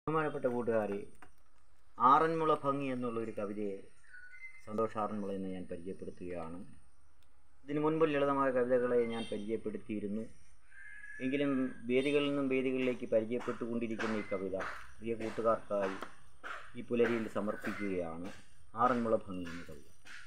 ബഹുമാനപ്പെട്ട കൂട്ടുകാരെ ആറന്മുള ഭംഗി എന്നുള്ള ഒരു കവിതയെ സന്തോഷ് ആറന്മുള എന്ന് ഞാൻ പരിചയപ്പെടുത്തുകയാണ് ഇതിനു മുൻപ് ലളിതമായ കവിതകളെ ഞാൻ പരിചയപ്പെടുത്തിയിരുന്നു എങ്കിലും വേദികളിൽ നിന്നും വേദികളിലേക്ക് പരിചയപ്പെട്ടുകൊണ്ടിരിക്കുന്ന ഈ കവിത പ്രിയ കൂട്ടുകാർക്കായി ഈ പുലരിയിൽ സമർപ്പിക്കുകയാണ് ആറന്മുള ഭംഗി എന്ന കവിത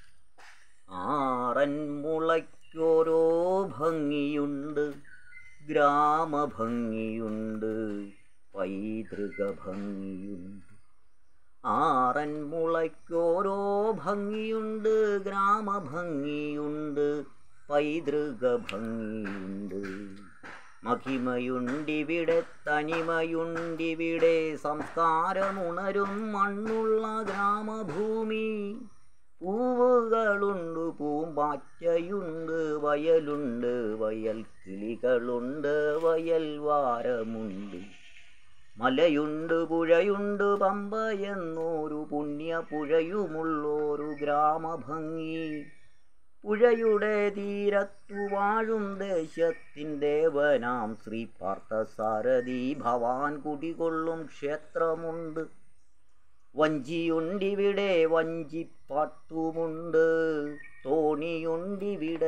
ആറന്മുളയ്ക്കോരോ ഭംഗിയുണ്ട് ഗ്രാമഭംഗിയുണ്ട് പൈതൃക ഭംഗിയുണ്ട് ആറന്മുളയ്ക്കോരോ ഭംഗിയുണ്ട് ഗ്രാമഭംഗിയുണ്ട് പൈതൃക ഭംഗിയുണ്ട് മഹിമയുണ്ടിവിടെ തനിമയുണ്ടിവിടെ സംസ്കാരമുണരും മണ്ണുള്ള ഗ്രാമഭൂമി പൂവുകളുണ്ട് പൂമ്പാറ്റയുണ്ട് വയലുണ്ട് വയൽ കിളികളുണ്ട് വയൽ വാരമുണ്ട് മലയുണ്ട് പുഴയുണ്ട് പമ്പ എന്നൊരു പുണ്യ പുഴയുമുള്ളൊരു ഗ്രാമഭംഗി പുഴയുടെ തീരത്തു വാഴും ദേശത്തിൻ ദേവനാം ശ്രീ പാർത്ഥസാരഥി ഭവാൻ കുടികൊള്ളും ക്ഷേത്രമുണ്ട് വഞ്ചിയുണ്ടിവിടെ വഞ്ചിപ്പാട്ടുമുണ്ട് തോണിയുണ്ടിവിടെ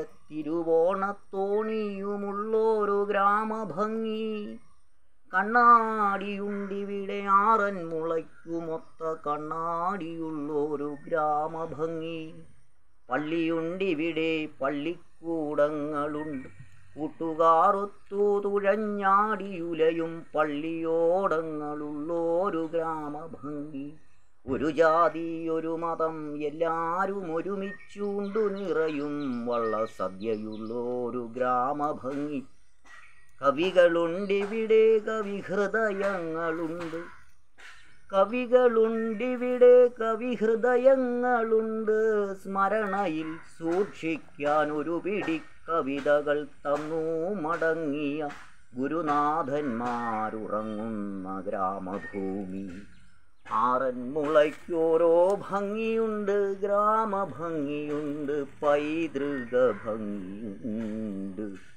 തിരുവോണത്തോണിയുമുള്ളൊരു ഗ്രാമഭംഗി കണ്ണാടിയുണ്ടിവിടെ ആറന്മുളയ്ക്കുമൊത്ത കണ്ണാടിയുള്ളൊരു ഗ്രാമഭംഗി പള്ളിയുണ്ടിവിടെ പള്ളിക്കൂടങ്ങളുണ്ട് കൂട്ടുകാറൊത്തു തുഴഞ്ഞാടിയുലയും പള്ളിയോടങ്ങളുള്ളൊരു ഗ്രാമഭംഗി ഒരു ജാതി ഒരു മതം എല്ലാരും ഒരുമിച്ചുണ്ടു നിറയും വള്ളസദ്യയുള്ളൊരു ഗ്രാമഭംഗി കവികളുണ്ടിവിടെ കവിഹൃദയങ്ങളുണ്ട് കവികളുണ്ടിവിടെ കവിഹൃദയങ്ങളുണ്ട് സ്മരണയിൽ സൂക്ഷിക്കാൻ ഒരു പിടി കവിതകൾ തന്നു മടങ്ങിയ ഗുരുനാഥന്മാരുറങ്ങുന്ന ഗ്രാമഭൂമി ആറന്മുളയ്ക്കോരോ ഭംഗിയുണ്ട് ഗ്രാമഭംഗിയുണ്ട് പൈതൃക ഭംഗിയുണ്ട്